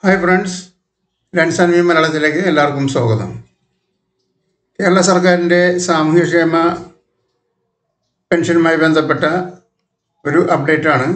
hi friends lens and view മലയാളത്തിലേക്ക് എല്ലാവർക്കും സ്വാഗതം കേരള സർക്കാരിൻ്റെ സാമൂഹ്യക്ഷേമ പെൻഷനുമായി ബന്ധപ്പെട്ട ഒരു അപ്ഡേറ്റാണ്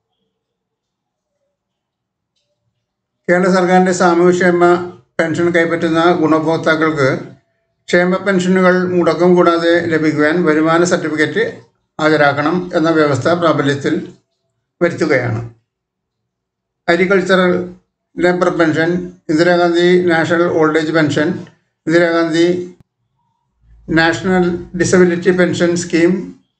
കേരള സർക്കാരിൻ്റെ സാമൂഹ്യക്ഷേമ പെൻഷൻ കൈപ്പറ്റുന്ന ഗുണഭോക്താക്കൾക്ക് ക്ഷേമ പെൻഷനുകൾ മുടക്കം കൂടാതെ ലഭിക്കുവാൻ വരുമാന സർട്ടിഫിക്കറ്റ് ഹാജരാക്കണം എന്ന വ്യവസ്ഥ പ്രാബല്യത്തിൽ വരുത്തുകയാണ് agricultural labour pension Indira Gandhi national old age pension Indira Gandhi national disability pension scheme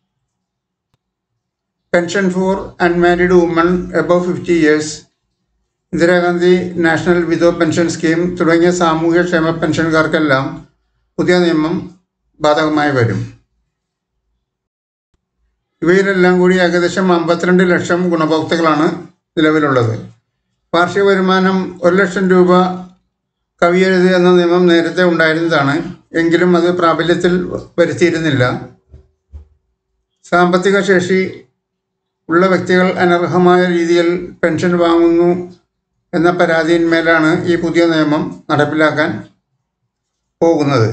pension for unmarried woman above fifty years Indira Gandhi national widow pension scheme തുടങ്ങിയ സാമൂഹ്യ ക്ഷേമ പെൻഷൻകാർക്കെല്ലാം പുതിയ നിയമം ബാധകമായി വരും ഇവയിലെല്ലാം കൂടി ഏകദേശം അമ്പത്തിരണ്ട് ലക്ഷം ഗുണഭോക്താക്കളാണ് നിലവിലുള്ളത് വാർഷിക വരുമാനം ഒരു ലക്ഷം രൂപ കവിയരുത് എന്ന നിയമം നേരത്തെ ഉണ്ടായിരുന്നതാണ് എങ്കിലും അത് പ്രാബല്യത്തിൽ വരുത്തിയിരുന്നില്ല സാമ്പത്തിക ശേഷി ഉള്ള വ്യക്തികൾ അനർഹമായ രീതിയിൽ പെൻഷൻ വാങ്ങുന്നു എന്ന പരാതിയിന്മേലാണ് ഈ പുതിയ നിയമം നടപ്പിലാക്കാൻ പോകുന്നത്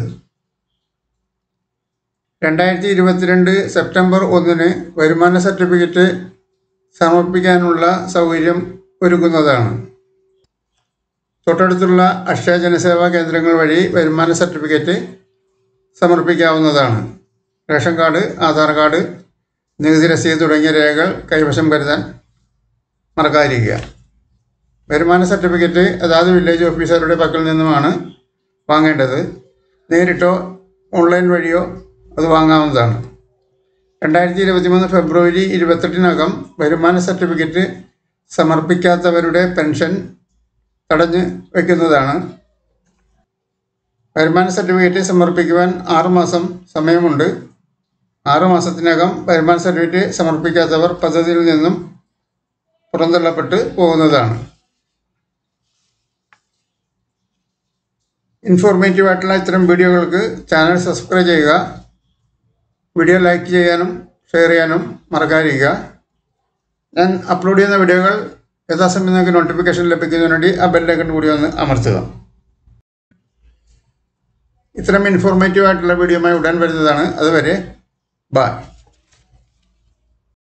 രണ്ടായിരത്തി ഇരുപത്തിരണ്ട് സെപ്റ്റംബർ ഒന്നിന് വരുമാന സർട്ടിഫിക്കറ്റ് സമർപ്പിക്കാനുള്ള സൗകര്യം ഒരുക്കുന്നതാണ് തൊട്ടടുത്തുള്ള അക്ഷയ ജനസേവാ കേന്ദ്രങ്ങൾ വഴി വരുമാന സർട്ടിഫിക്കറ്റ് സമർപ്പിക്കാവുന്നതാണ് റേഷൻ കാർഡ് ആധാർ കാർഡ് നികുതി രസീത് തുടങ്ങിയ രേഖകൾ കൈവശം കരുതാൻ മറക്കാതിരിക്കുക വരുമാന സർട്ടിഫിക്കറ്റ് അതാത് വില്ലേജ് ഓഫീസറുടെ പക്കൽ നിന്നുമാണ് വാങ്ങേണ്ടത് നേരിട്ടോ ഓൺലൈൻ വഴിയോ അത് വാങ്ങാവുന്നതാണ് രണ്ടായിരത്തി ഇരുപത്തിമൂന്ന് ഫെബ്രുവരി ഇരുപത്തെട്ടിനകം വരുമാന സർട്ടിഫിക്കറ്റ് സമർപ്പിക്കാത്തവരുടെ പെൻഷൻ തടഞ്ഞ് വയ്ക്കുന്നതാണ് വരുമാന സർട്ടിഫിക്കറ്റ് സമർപ്പിക്കുവാൻ ആറുമാസം സമയമുണ്ട് ആറുമാസത്തിനകം വരുമാന സർട്ടിഫിക്കറ്റ് സമർപ്പിക്കാത്തവർ പദ്ധതിയിൽ നിന്നും പുറന്തള്ളപ്പെട്ട് പോകുന്നതാണ് ഇൻഫോർമേറ്റീവ് ആയിട്ടുള്ള ഇത്തരം വീഡിയോകൾക്ക് ചാനൽ സബ്സ്ക്രൈബ് ചെയ്യുക വീഡിയോ ലൈക്ക് ചെയ്യാനും ഷെയർ ചെയ്യാനും മറക്കാതിരിക്കുക ഞാൻ അപ്ലോഡ് ചെയ്യുന്ന വീഡിയോകൾ യഥാസമയം നിങ്ങൾക്ക് നോട്ടിഫിക്കേഷൻ ലഭിക്കുന്നതിന് വേണ്ടി ആ ബെല്ലൈക്കൺ കൂടി ഒന്ന് അമർത്തുക ഇത്തരം ഇൻഫോർമേറ്റീവ് ആയിട്ടുള്ള വീഡിയോയുമായി ഉടൻ വരുന്നതാണ് അതുവരെ ബായ്